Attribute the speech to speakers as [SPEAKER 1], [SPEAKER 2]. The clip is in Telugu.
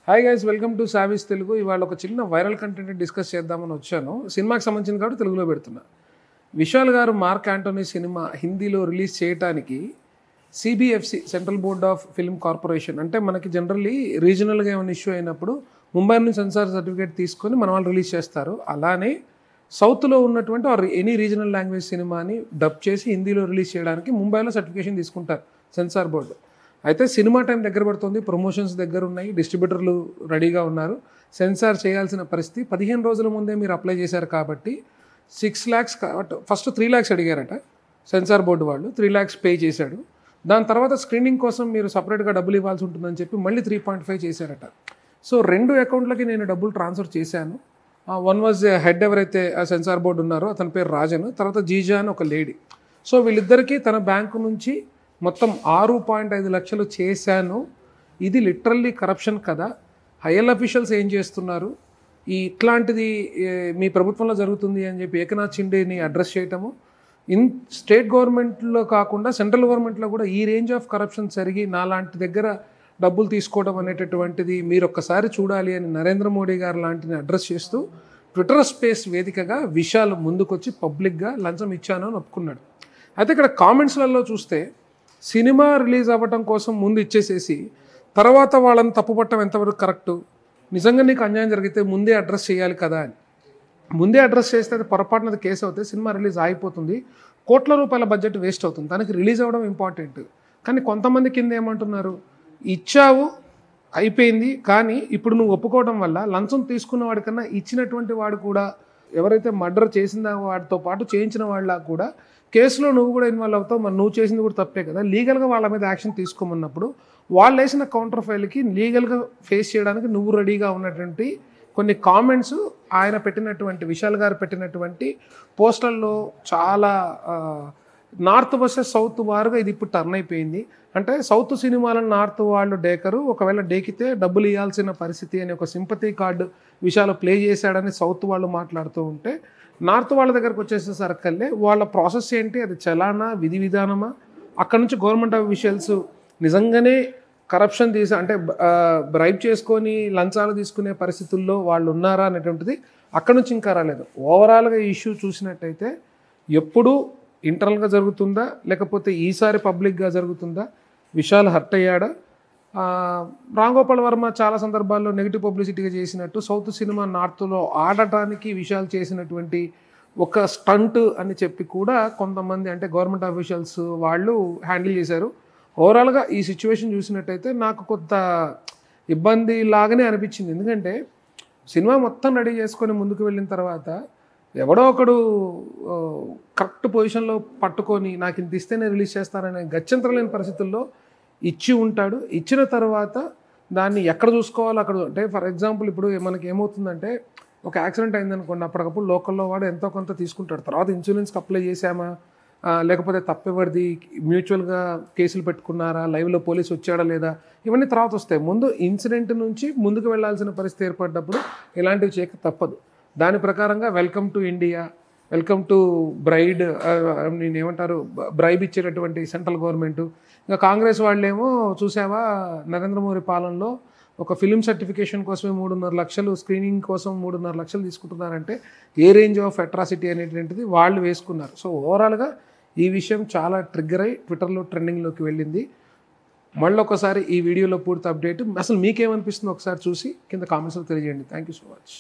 [SPEAKER 1] హాయ్ గైస్ వెల్కమ్ టు సావిస్ తెలుగు ఇవాళ ఒక చిన్న వైరల్ కంటెంట్ డిస్కస్ చేద్దామని వచ్చాను సినిమాకి సంబంధించిన కాబట్టి తెలుగులో పెడుతున్నా Vishal garu Mark Antony cinema హిందీలో రిలీజ్ చేయడానికి CBFC central board of film corporation అంటే మనకి జనరల్లీ రీజనల్గా ఏమైనా ఇష్యూ అయినప్పుడు ముంబై నుంచి సెన్సార్ సర్టిఫికేట్ తీసుకొని మన వాళ్ళు రిలీజ్ చేస్తారు అలానే సౌత్లో ఉన్నటువంటి ఆర్ ఎనీ రీజనల్ లాంగ్వేజ్ సినిమాని డబ్ చేసి హిందీలో రిలీజ్ చేయడానికి ముంబైలో సర్టిఫికేషన్ తీసుకుంటారు సెన్సార్ బోర్డు అయితే సినిమా టైం దగ్గర పడుతుంది ప్రమోషన్స్ దగ్గర ఉన్నాయి డిస్ట్రిబ్యూటర్లు రెడీగా ఉన్నారు సెన్సార్ చేయాల్సిన పరిస్థితి పదిహేను రోజుల ముందే మీరు అప్లై చేశారు కాబట్టి six lakhs first three lakhs అడిగారట సెన్సార్ బోర్డు వాళ్ళు త్రీ ల్యాక్స్ పే చేశాడు దాని తర్వాత స్క్రీనింగ్ కోసం మీరు సపరేట్గా డబ్బులు ఇవ్వాల్సి ఉంటుందని చెప్పి మళ్ళీ త్రీ పాయింట్ ఫైవ్ చేశారట సో రెండు అకౌంట్లకి నేను డబ్బులు ట్రాన్స్ఫర్ చేశాను వన్ వాజ్ హెడ్ ఎవరైతే ఆ సెన్సార్ బోర్డు ఉన్నారో అతని పేరు రాజన్ తర్వాత జీజా అని ఒక లేడీ సో వీళ్ళిద్దరికీ తన బ్యాంకు నుంచి మొత్తం ఆరు పాయింట్ ఐదు లక్షలు చేశాను ఇది లిటరల్లీ కరప్షన్ కదా హైయర్ అఫీషియల్స్ ఏం చేస్తున్నారు ఈ ఇట్లాంటిది ఏ, మీ ప్రభుత్వంలో జరుగుతుంది అని చెప్పి ఏకనాథ్ షిండేని అడ్రస్ చేయటము ఇన్ స్టేట్ గవర్నమెంట్లో కాకుండా సెంట్రల్ గవర్నమెంట్లో కూడా ఈ రేంజ్ ఆఫ్ కరప్షన్ జరిగి నాలాంటి దగ్గర డబ్బులు తీసుకోవడం అనేటటువంటిది మీరు ఒక్కసారి చూడాలి అని నరేంద్ర మోడీ గారు లాంటిని అడ్రస్ చేస్తూ ట్విట్టర్ స్పేస్ వేదికగా విషయాలు ముందుకొచ్చి పబ్లిక్గా లంచం ఇచ్చాను అని ఒప్పుకున్నాడు అయితే ఇక్కడ కామెంట్స్లలో చూస్తే సినిమా రిలీజ్ అవ్వటం కోసం ముందు ఇచ్చేసేసి తర్వాత వాళ్ళని తప్పుపట్టడం ఎంతవరకు కరెక్టు నిజంగా నీకు అన్యాయం జరిగితే ముందే అడ్రస్ చేయాలి కదా అని ముందే అడ్రస్ చేస్తే అది పొరపాటున అది కేసు అవుతే సినిమా రిలీజ్ ఆగిపోతుంది కోట్ల రూపాయల బడ్జెట్ వేస్ట్ అవుతుంది దానికి రిలీజ్ అవ్వడం ఇంపార్టెంట్ కానీ కొంతమంది కింద ఏమంటున్నారు ఇచ్చావు అయిపోయింది కానీ ఇప్పుడు నువ్వు ఒప్పుకోవడం వల్ల లంచం తీసుకున్న వాడికన్నా ఇచ్చినటువంటి వాడు కూడా ఎవరైతే మర్డర్ చేసిన వాడితో పాటు చేయించిన వాళ్ళ కూడా కేసులో నువ్వు కూడా ఇన్వాల్వ్ అవుతావు మరి నువ్వు చేసింది కూడా తప్పే కదా లీగల్గా వాళ్ళ మీద యాక్షన్ తీసుకోమన్నప్పుడు వాళ్ళు వేసిన కౌంటర్ ఫైల్కి లీగల్గా ఫేస్ చేయడానికి నువ్వు రెడీగా ఉన్నటువంటి కొన్ని కామెంట్స్ ఆయన పెట్టినటువంటి విశాల్ గారు పెట్టినటువంటి పోస్టర్లో చాలా ఆ, నార్త్ వర్సెస్ సౌత్ వారుగా ఇది ఇప్పుడు టర్న్ అయిపోయింది అంటే సౌత్ సినిమాలను నార్త్ వాళ్ళు డేకరు ఒకవేళ డేకితే డబ్బులు ఇవ్వాల్సిన పరిస్థితి అని ఒక సింపతి కార్డు విషయాలు ప్లే చేశాడని సౌత్ వాళ్ళు మాట్లాడుతూ ఉంటే నార్త్ వాళ్ళ దగ్గరకు వచ్చేసేసరికల్లే వాళ్ళ ప్రాసెస్ ఏంటి అది చలానా విధి విధానమా అక్కడ నుంచి గవర్నమెంట్ అఫీషియల్స్ నిజంగానే కరప్షన్ తీసి అంటే బ్రైబ్ చేసుకొని లంచాలు తీసుకునే పరిస్థితుల్లో వాళ్ళు ఉన్నారా అనేటువంటిది అక్కడ నుంచి ఇంకా రాలేదు ఓవరాల్గా ఈ ఇష్యూ చూసినట్టయితే ఎప్పుడూ ఇంటర్నల్గా జరుగుతుందా లేకపోతే ఈసారి పబ్లిక్గా జరుగుతుందా విశాల్ హర్ట్ అయ్యాడా ఆ, రామ్ గోపాల్ వర్మ చాలా సందర్భాల్లో నెగిటివ్ పబ్లిసిటీగా చేసినట్టు సౌత్ సినిమా నార్త్లో ఆడటానికి విశాల్ చేసినటువంటి ఒక స్టంట్ అని చెప్పి కూడా కొంతమంది అంటే గవర్నమెంట్ అఫీషియల్స్ వాళ్ళు హ్యాండిల్ చేశారు ఓవరాల్గా ఈ సిచ్యువేషన్ చూసినట్టయితే నాకు కొంత ఇబ్బంది లాగానే అనిపించింది ఎందుకంటే సినిమా మొత్తం రెడీ చేసుకొని ముందుకు వెళ్ళిన తర్వాత ఎవడో ఒకడు ఆ, కరెక్ట్ పొజిషన్లో పట్టుకొని నాకు ఇంత ఇస్తేనే రిలీజ్ చేస్తారనే గత్యంతరం లేని పరిస్థితుల్లో ఇచ్చి ఉంటాడు ఇచ్చిన తర్వాత దాన్ని ఎక్కడ చూసుకోవాలో అక్కడ అంటే ఫర్ ఎగ్జాంపుల్ ఇప్పుడు మనకి ఏమవుతుందంటే ఒక యాక్సిడెంట్ అయిందనుకోండి అప్పటికప్పుడు లోకల్లో వాడు ఎంతో కొంత తీసుకుంటాడు తర్వాత ఇన్సూరెన్స్కి అప్లై చేశామా ఆ, లేకపోతే తప్పెవరిది మ్యూచువల్గా కేసులు పెట్టుకున్నారా లైవ్లో పోలీసు వచ్చాడా లేదా ఇవన్నీ తర్వాత వస్తాయి ముందు ఇన్సిడెంట్ నుంచి ముందుకు వెళ్ళాల్సిన పరిస్థితి ఏర్పడ్డప్పుడు ఇలాంటివి చేయక తప్పదు దాని ప్రకారంగా welcome to India welcome to bride నేను ఏమంటారు బ్రైబ్ ఇచ్చేటటువంటి సెంట్రల్ గవర్నమెంట్ ఇంకా కాంగ్రెస్ వాళ్ళేమో చూసావా నరేంద్ర మోడీ పాలనలో ఒక ఫిలిం సర్టిఫికేషన్ కోసమే మూడున్నర లక్షలు స్క్రీనింగ్ కోసం మూడున్నర లక్షలు తీసుకుంటున్నారంటే ఏ రేంజ్ ఆఫ్ అట్రాసిటీ అనేటువంటిది వాళ్ళు వేసుకున్నారు సో ఓవరాల్గా ఈ విషయం చాలా ట్రిగ్గర్ అయి ట్విట్టర్లో ట్రెండింగ్లోకి వెళ్ళింది మళ్ళీ ఒకసారి ఈ వీడియోలో పూర్తి అప్డేట్ అసలు మీకేమనిపిస్తుందో ఒకసారి చూసి కింద కామెంట్స్లో తెలియజేయండి థ్యాంక్ యూ సో మచ్